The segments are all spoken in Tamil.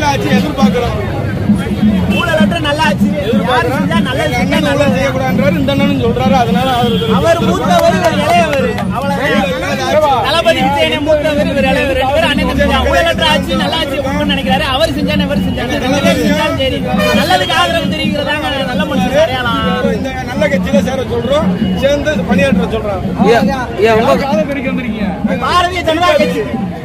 ஆட்சி எதிர்பார்க்கிறோம் ஊழலற்ற நல்லாச்சு யாரு செஞ்சா நல்லது செஞ்சா அண்ணன் ஊழல் நல்லது செய்யக்கூடாதுன்றாரு இந்த அண்ணனும் சொல்றாரு அதனால அவருக்கு அவர் மூத்தவர் இவர் இளையவர் அவ்வளவுதான் தளபதி விஜயனை மூத்தவர் இவர் இளையவர் ரெண்டு பேரும் அண்ணன் தம்பி தான். ஊழலற்ற ஆட்சி நல்லா ஆட்சி கொடுக்கணும்னு நினைக்கிறாரு அவர் செஞ்சானே இவர் செஞ்சாங்க ரெண்டு பேரும் செஞ்சாலும் சரி நல்லதுக்கு ஆதரவு தெரிவிக்கிறதாங்க நல்ல மனுஷன் அடையாளம் இந்த நல்ல கட்சியில சேர சொல்றோம் சேர்ந்து பணியாற்ற சொல்றோம் பாரதிய ஜனதா கட்சி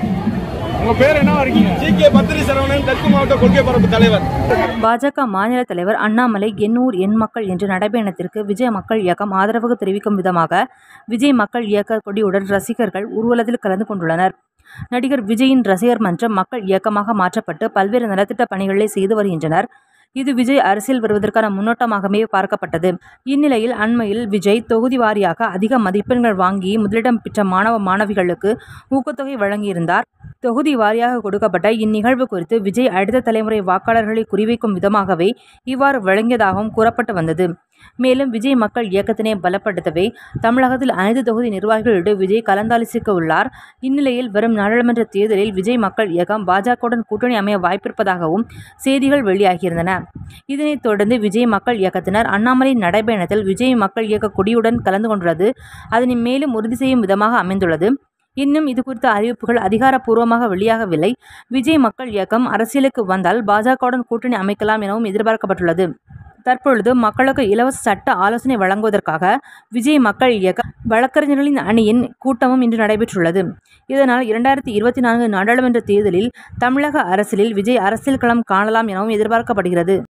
ஜி கே பத்திரி சரவணன் தெற்கு மாவட்ட கொள்கை பரப்பு தலைவர் பாஜக மாநில தலைவர் அண்ணாமலை எண்ணூர் எண் மக்கள் என்ற நடைபயணத்திற்கு விஜய் மக்கள் இயக்கம் ஆதரவு தெரிவிக்கும் விதமாக விஜய் மக்கள் இயக்க கொடியுடன் ரசிகர்கள் ஊர்வலத்தில் கலந்து கொண்டுள்ளனர் நடிகர் விஜயின் ரசிகர் மன்றம் மக்கள் இயக்கமாக மாற்றப்பட்டு பல்வேறு நலத்திட்ட பணிகளை செய்து வருகின்றனர் இது விஜய் அரசியல் வருவதற்கான முன்னோட்டமாகவே பார்க்கப்பட்டது இந்நிலையில் அண்மையில் விஜய் தொகுதி வாரியாக அதிக மதிப்பெண்கள் வாங்கி முதலிடம் பெற்ற மாணவ மாணவிகளுக்கு ஊக்கத்தொகை வழங்கியிருந்தார் தொகுதி வாரியாக கொடுக்கப்பட்ட இந்நிகழ்வு குறித்து விஜய் அடுத்த தலைமுறை வாக்காளர்களை குறிவைக்கும் விதமாகவே இவ்வாறு வழங்கியதாகவும் கூறப்பட்டு வந்தது மேலும் விஜய் மக்கள் இயக்கத்தினை பலப்படுத்தவே தமிழகத்தில் அனைத்து தொகுதி நிர்வாகிகளிடம் விஜய் கலந்தாலோசிக்க உள்ளார் இந்நிலையில் வரும் நாடாளுமன்ற தேர்தலில் விஜய் மக்கள் இயக்கம் பாஜகவுடன் கூட்டணி அமைய வாய்ப்பிருப்பதாகவும் செய்திகள் வெளியாகியிருந்தன இதனைத் தொடர்ந்து விஜய் மக்கள் இயக்கத்தினர் அண்ணாமலை நடைபயணத்தில் விஜய் மக்கள் இயக்க கொடியுடன் கலந்து கொண்டுள்ளது அதனை மேலும் உறுதி செய்யும் விதமாக அமைந்துள்ளது இன்னும் இது குறித்த அறிவிப்புகள் அதிகாரப்பூர்வமாக வெளியாகவில்லை விஜய் மக்கள் இயக்கம் அரசியலுக்கு வந்தால் பாஜகவுடன் கூட்டணி அமைக்கலாம் எனவும் எதிர்பார்க்கப்பட்டுள்ளது தற்பொழுது மக்களுக்கு இலவச சட்ட ஆலோசனை வழங்குவதற்காக விஜய் மக்கள் இயக்க வழக்கறிஞர்களின் அணியின் கூட்டமும் இன்று நடைபெற்றுள்ளது இதனால் இரண்டாயிரத்தி இருபத்தி நான்கு நாடாளுமன்ற தேர்தலில் தமிழக அரசியலில் விஜய் அரசியல் களம் காணலாம் எனவும் எதிர்பார்க்கப்படுகிறது